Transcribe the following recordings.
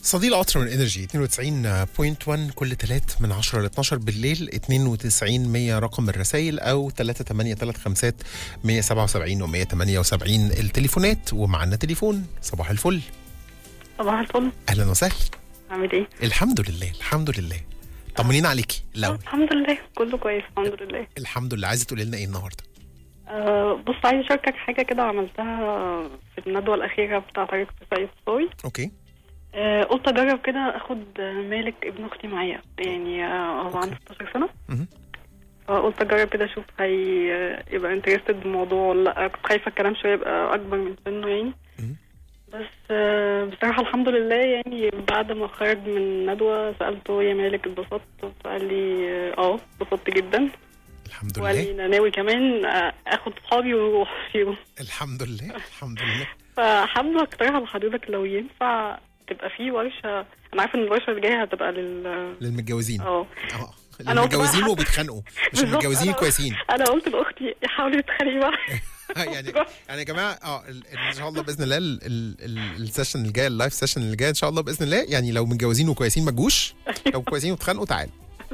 صديق القطر من انرجي 92.1 كل تلات من 10 ل 12 بالليل 92 100 رقم الرسائل او 3835 177 و 178 التليفونات ومعنا تليفون صباح الفل صباح الفل اهلا وسهلا عامل ايه؟ الحمد لله الحمد لله طمنين عليكي لو الحمد لله كله كويس الحمد لله الحمد لله عايزه تقولي لنا ايه النهارده أه بص عايزه اشاركك حاجه كده عملتها في الندوه الاخيره بتاعه طريق سيد صوي اوكي أه قلت اجرب كده اخد مالك ابن اختي معايا يعني آه، هو عنده 16 سنه مهم. فقلت اجرب كده اشوف هي يبقى انترستد بالموضوع ولا لا كنت خايفه الكلام شويه يبقى اكبر من سنه يعني مهم. بس آه، بصراحه الحمد لله يعني بعد ما خرج من الندوه سالته يا مالك اتبسطت فقال لي اه اتبسطت جدا الحمد وقال لله لي انا ناوي كمان آه، اخد صحابي ونروح فيهم الحمد لله الحمد لله فحابه اقترح لحضرتك لو ينفع تبقى في ورشه انا عارفه ان الورشه اللي جايه هتبقى لل للمتجوزين اه اه أنا قلت بقى المتجوزين حد- وبيتخانقوا مش بالظبط، المتجوزين أنا- كويسين انا قلت لاختي حاولي تتخانقي بقى يعني يعني يا جماعه اه ال- ال- ان شاء الله باذن الله ال- ال- ال- السيشن اللي جاي اللايف سيشن اللي جاي ان شاء الله باذن الله يعني لو متجوزين وكويسين ما تجوش لو كويسين وتخانقوا تعالوا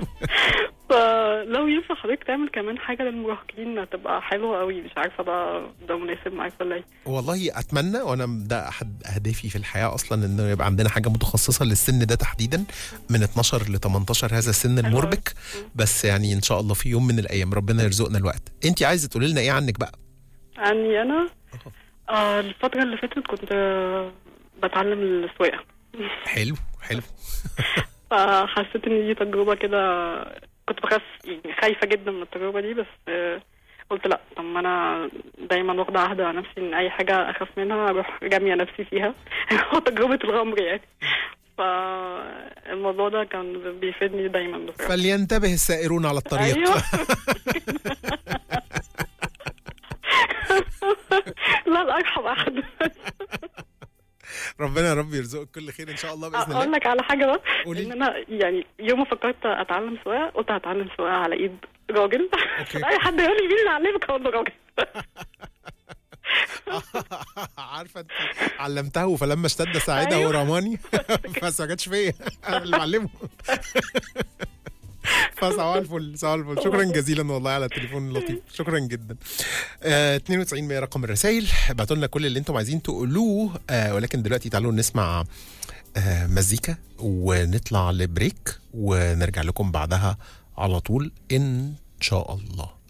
فلو ينفع حضرتك تعمل كمان حاجه للمراهقين هتبقى حلوه قوي مش عارفه بقى ده مناسب معاك ولا ايه والله اتمنى وانا ده احد اهدافي في الحياه اصلا انه يبقى عندنا حاجه متخصصه للسن ده تحديدا من 12 ل 18 هذا السن حلو المربك بس يعني ان شاء الله في يوم من الايام ربنا يرزقنا الوقت انت عايزه تقولي لنا ايه عنك بقى عني انا آه الفتره اللي فاتت كنت آه، بتعلم السواقه حلو حلو فحسيت ان دي تجربه كده كنت بخاف يعني خايفه جدا من التجربه دي بس آه، قلت لا طب ما انا دايما واخده عهد على نفسي ان اي حاجه اخاف منها اروح جاميه نفسي فيها هو تجربه الغمر يعني فالموضوع ده كان بيفيدني دايما بصراحه فلينتبه السائرون على الطريق ايوه لا لا ارحم احد ربنا يا رب يرزقك كل خير ان شاء الله باذن اقول الله لك على حاجه بس قولي. ان انا يعني يوم ما فكرت اتعلم سواقه قلت هتعلم سواقه على ايد راجل أوكي. اي حد يقول لي مين اللي علمك اقول له راجل عارفه انت علمته فلما اشتد ساعده أيوة. ورماني بس ما جاتش فيا انا اللي بعلمه فصباح الفل صباح الفل شكرا جزيلا والله على التليفون اللطيف شكرا جدا آه 92 100 رقم الرسائل ابعتوا لنا كل اللي انتم عايزين تقولوه آه ولكن دلوقتي تعالوا نسمع آه مزيكا ونطلع لبريك ونرجع لكم بعدها على طول ان شاء الله